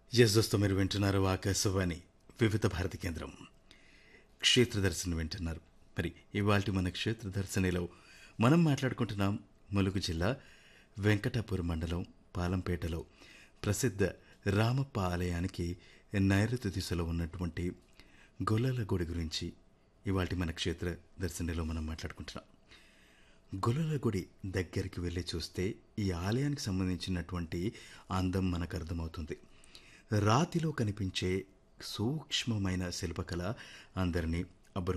yes దోస్తో మీరు వింటున్నారు ఆకాశవాణి వివిధ భారతి కేంద్రం క్షేత్ర దర్శనం వింటున్నారు మరి ఇవాళ మన క్షేత్ర దర్శనిలో మనం మాట్లాడుకుంటున్నాం ములుగు జిల్లా వెంకటాపురం మండలం పాలంపేటలో ప్రసిద్ధ రామప్ప ఆలయానికి నైరుతి దిశలో ఉన్నటువంటి గొల్లల గుడి గురించి ఇవాళ మన క్షేత్ర దర్శనిలో మనం మాట్లాడుకుంటున్నాం గొల్లల గుడి దగ్గరికి వెళ్ళి చూస్తే ఈ ఆలయానికి సంబంధించినటువంటి అందం మనకు అర్థమవుతుంది రాతిలో కనిపించే సూక్ష్మమైన శిల్పకళ అందరినీ